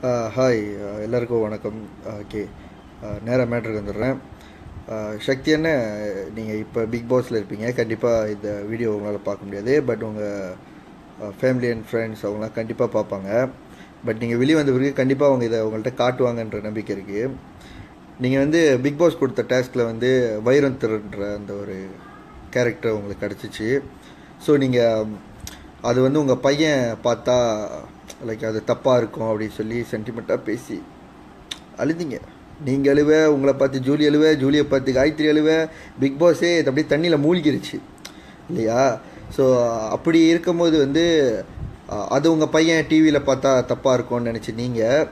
hi எல்லாருக்கும் வணக்கம் okay நேராக மேட்ருக்கு வந்துடுறேன் சக்தி என்ன நீங்கள் இப்போ பிக் பாஸில் இருப்பீங்க கண்டிப்பாக இந்த வீடியோ உங்களால் பார்க்க முடியாது பட் உங்கள் ஃபேமிலி அண்ட் ஃப்ரெண்ட்ஸ் அவங்களாம் கண்டிப்பாக பார்ப்பாங்க பட் நீங்கள் வெளியே வந்த பிறகு கண்டிப்பாக அவங்க இதை உங்கள்கிட்ட காட்டுவாங்கன்ற நம்பிக்கை இருக்குது நீங்கள் வந்து பிக் பாஸ் கொடுத்த டாஸ்கில் வந்து வைரம் திருன்ற அந்த ஒரு கேரக்டர் உங்களுக்கு கிடச்சிச்சு ஸோ நீங்கள் அது வந்து உங்கள் பையன் பார்த்தா லைக் அது தப்பாக இருக்கும் அப்படின்னு சொல்லி சென்டிமெண்ட்டாக பேசி அழுதிங்க நீங்கள் அழுவ உங்களை பார்த்து ஜூலி அழுவ ஜூலியை பார்த்து காயத்ரி அழுவ பிக் பாஸே இது அப்படியே தண்ணியில் மூழ்கிருச்சு இல்லையா ஸோ அப்படி இருக்கும்போது வந்து அஹ், அது உங்கள் பையன் டிவியில் பார்த்தா தப்பாக இருக்கும்னு நினச்சி நீங்கள்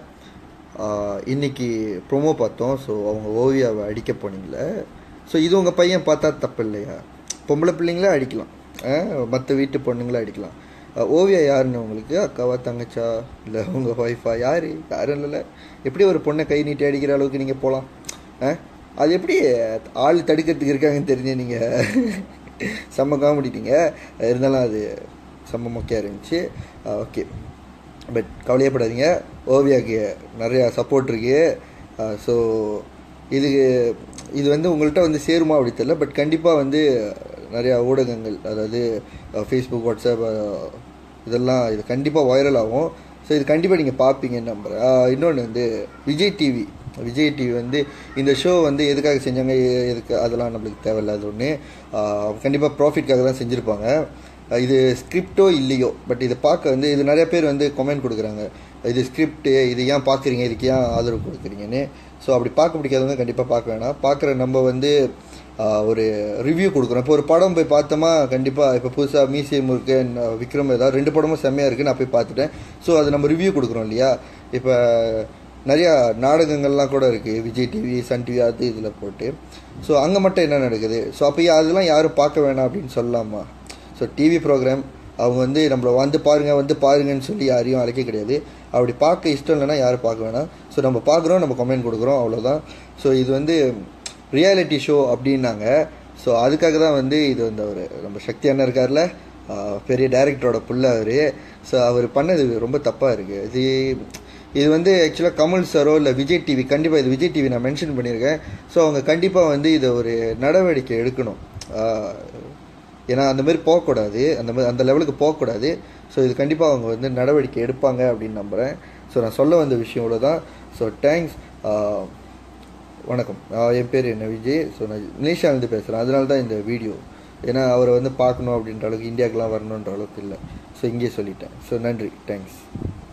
இன்னைக்கு ப்ரோமோ பார்த்தோம் ஸோ அவங்க ஓவியாவை அடிக்க போனீங்களே ஸோ இது உங்கள் பையன் பார்த்தா தப்பு இல்லையா பொம்பளை பிள்ளைங்களே அடிக்கலாம் மற்ற வீட்டு பொண்ணுங்களே அடிக்கலாம் அஹ், ஓவியா யாருன்னு உங்களுக்கு அக்காவா தங்கச்சா இல்லை உங்கள் ஒய்ஃபா யார் யாரும் இல்லைல்ல எப்படி ஒரு பொண்ணை கை நீட்டி அடிக்கிற அளவுக்கு நீங்கள் போகலாம் அது எப்படி ஆள் தடுக்கிறதுக்கு இருக்காங்கன்னு தெரிஞ்சு நீங்கள் செம்ம காமெடிட்டீங்க இருந்தாலும் அது செம்ம மொக்கையாக இருந்துச்சு ஓகே பட் கவலையப்படாதீங்க ஓவியாக்கு நிறையா சப்போர்ட் இருக்கு ஸோ இதுக்கு இது வந்து உங்கள்கிட்ட வந்து சேருமா அப்படி தெரியல பட் கண்டிப்பாக வந்து நிறையா ஊடகங்கள் அதாவது ஃபேஸ்புக் வாட்ஸ்அப் அஹ், இதெல்லாம் இது கண்டிப்பாக வைரல் ஆகும் ஸோ இது கண்டிப்பாக நீங்கள் பார்ப்பீங்கன்னு நம்புகிறேன் இன்னொன்று வந்து விஜய் டிவி விஜய் டிவி வந்து இந்த ஷோ வந்து எதுக்காக செஞ்சாங்க எ- எதுக்கு அதெல்லாம் நம்மளுக்கு தேவையில்லாத ஒன்று கண்டிப்பாக ப்ராஃபிட்காக தான் செஞ்சுருப்பாங்க அஹ் இது ஸ்கிரிப்டோ இல்லையோ பட் இதை பார்க்க வந்து இது நிறைய பேர் வந்து கமெண்ட் கொடுக்குறாங்க இது ஸ்கிரிப்ட் இது ஏன் பார்க்குறீங்க இதுக்கு ஏன் ஆதரவு கொடுக்குறீங்கன்னு ஸோ அப்படி பார்க்க பிடிக்காதவங்க கண்டிப்பாக பார்க்க வேணாம் பார்க்குற நம்ம வந்து ஆஹ், ஒரு ரிவ்யூ கொடுக்குறோம் இப்போ ஒரு படம் போய் பார்த்தோமா கண்டிப்பாக இப்போ புதுசாக மியூசியம் இருக்கு and, ஆஹ், விக்ரம் ஏதாவது ரெண்டு படமும் செம்மையாக இருக்குது நான் போய் பார்த்துட்டேன் ஸோ அது நம்ம ரிவ்யூ கொடுக்குறோம் இல்லையா இப்போ நிறையா நாடகங்கள்லாம் கூட இருக்குது விஜய் டிவி சன் டிவி அது இதில் போட்டு ஸோ அங்கே மட்டும் என்ன நடக்குது ஸோ அப்போ அதெல்லாம் யாரும் பார்க்க வேணாம் அப்படின்னு சொல்லலாமா ஸோ டிவி ப்ரோக்ராம் அவங்க வந்து நம்மளை வந்து பாருங்க வந்து பாருங்கன்னு சொல்லி யாரையும் அழைக்க கிடையாது அப்படி பார்க்க இஷ்டம் இல்லைன்னா யாரும் பார்க்க வேணாம் ஸோ நம்ம பார்க்குறோம் நம்ம கமெண்ட் கொடுக்குறோம் அவ்வளோதான் ஸோ இது வந்து ரியாலிட்டி ஷோ அப்படின்னாங்க ஸோ அதுக்காக தான் வந்து இது வந்து அவர் நம்ம சக்தி அண்ணன் இருக்கார்ல ஆஹ் பெரிய டைரக்டரோட புள்ள அவர் ஸோ அவர் பண்ணது ரொம்ப தப்பாக இருக்குது இது இது வந்து ஆக்சுவலாக கமல் சாரோ இல்லை விஜய் டிவி கண்டிப்பாக இது விஜய் டிவி நான் மென்ஷன் பண்ணியிருக்கேன் ஸோ அவங்க கண்டிப்பாக வந்து இதை ஒரு நடவடிக்கை எடுக்கணும் ஆஹ் ஏன்னா அந்த மாதிரி போகக்கூடாது அந்த மாதிரி அந்த லெவலுக்கு போகக்கூடாது ஸோ இது கண்டிப்பாக அவங்க வந்து நடவடிக்கை எடுப்பாங்க அப்படின்னு நம்புகிறேன் ஸோ நான் சொல்ல வந்த விஷயம் இவ்வளோதான் ஸோ தேங்க்ஸ் வணக்கம் ஆஹ் என் பேர் என்ன விஜய் ஸோ நான் மலேசியாவிலேருந்து பேசுகிறேன் அதனால தான் இந்த வீடியோ ஏன்னா அவரை வந்து பார்க்கணும் அப்படின்ற அளவுக்கு இந்தியாவுக்குலாம் வரணுன்ற அளவுக்கு இல்லை ஸோ இங்கேயே சொல்லிட்டேன் ஸோ நன்றி தேங்க்ஸ்